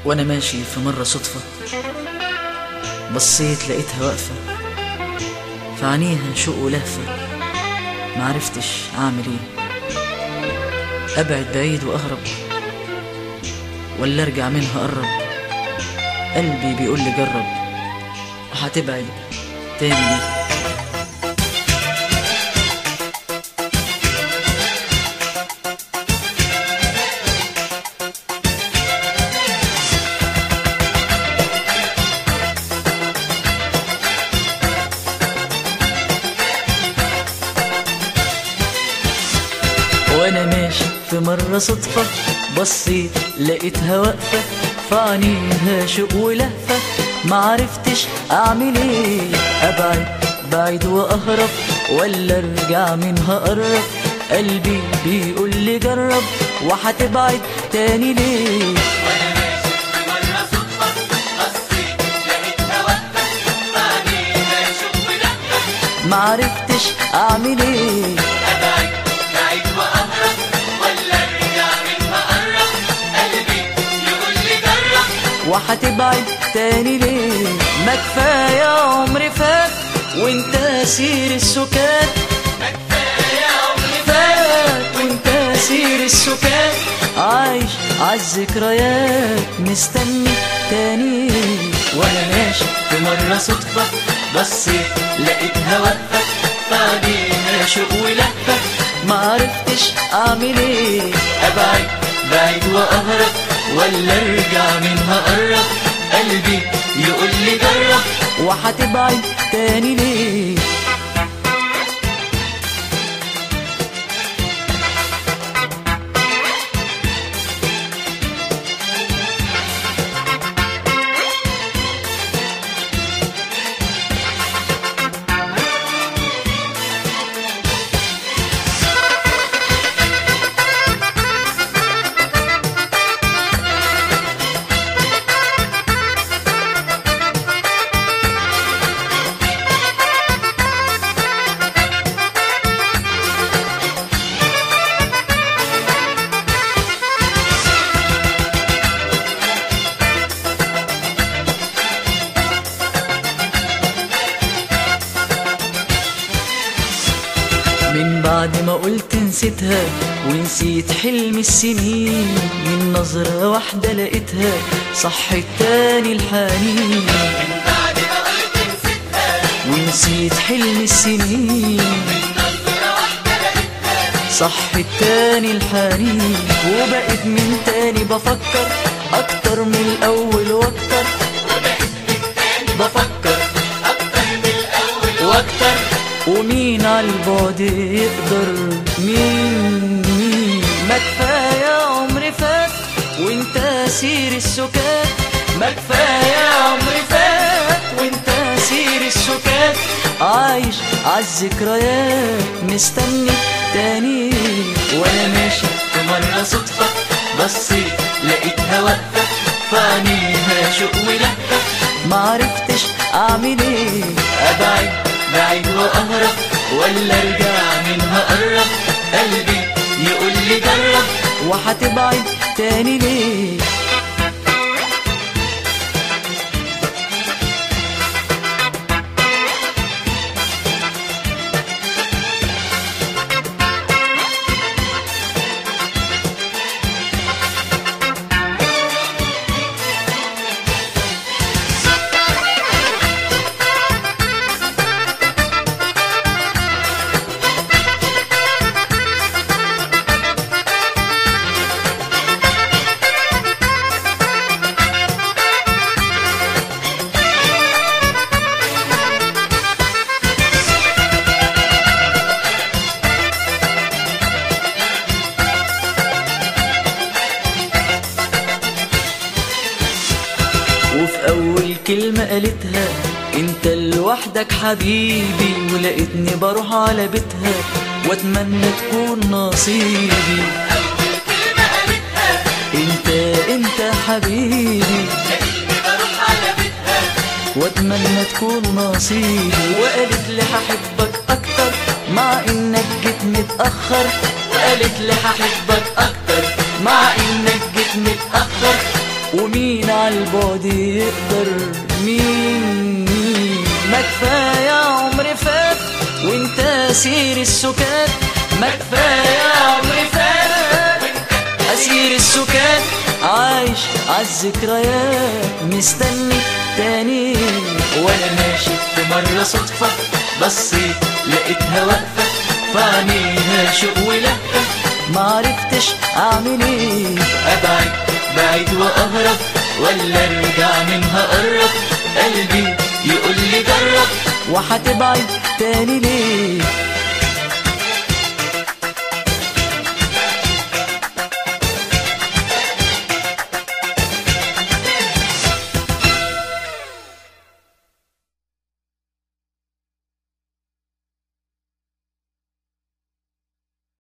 وانا ماشي في مرة صدفة بصيت لقيتها واقفة في عينيها شوق ولهفة معرفتش اعمل ايه ابعد بعيد واهرب ولا ارجع منها اقرب قلبي بيقول لي جرب وهتبعد تاني ليه وانا ماشي في مرة صدفة بصيت لقيتها واقفة في عينيها شوق ولهفة معرفتش اعمل ايه ابعد بعيد واهرب ولا ارجع منها اقرب قلبي بيقول لي جرب وهتبعد تاني ليه وانا ماشي في مرة صدفة بصيت لقيتها واقفة بعديها شوق ولهفة معرفتش اعمل ايه ابعد بعيد واهرب ولا ارجع منها اقرب قلبي يقول لي جرب وهتبعد تاني ليه ما كفايه عمري فات وانت سير السكات ما كفاية عمري فات وانت سير السكات عايش عالذكريات مستني تاني وانا ماشي في مرة صدفة بصيت لقيتها واقفة بعديها شوق ولهفة معرفتش اعمل ايه ابعد بعيد واهرب ولا ارجع منها اقرب قلبي يقول لي جرب وهتبعد تاني ليه من بعد ما قلت نسيتها ونسيت حلم السنين من نظرة واحدة لقيتها صح التاني الحنين بعد ما قلت نسيتها ونسيت حلم السنين نظرة واحدة لقيتها صح التاني الحنين وبقيت من تاني بفكر اكتر من الاول واكتر وبقيت من تاني بفكر اكتر من الاول واكتر ومين عالبعد يقدر مين مين ما كفايه عمري فات وانت سير السكات ما كفايه عمري فات وانت سير السكات عايش عالذكريات مستني تاني وانا ماشي في مره صدفه بصيت لقيتها واقفه في عينيها شوق ولهفه معرفتش اعمل ايه ابعد بعيد واهرب ولا ارجع منها اقرب قلبي يقول لي جرب وهتبعد تاني ليه وفي أول كلمة قالتها انت لوحدك حبيبي ولقيتني بروح على بيتها واتمنى تكون نصيبي اول كلمة قالتها انت انت حبيبي لقيتني بروح على بيتها واتمنى تكون نصيبي وقالت لي هحبك اكتر مع انك جيت متاخر وقالت لي هحبك اكتر مع انك جيت متاخر ومين عالبعد يقدر مين مين ما كفاية عمر فات وانت اسير السكات ما كفاية عمر فات أسير السكات عايش عالذكريات مستني تاني وانا ماشي في مرة صدفة بصيت لقيتها واقفة في عينيها شوق ولهفة معرفتش اعمل ايه ابعد بعيد واهرب ولا ارجع منها اقرب قلبي يقول لي جرب وهتبعد تاني ليه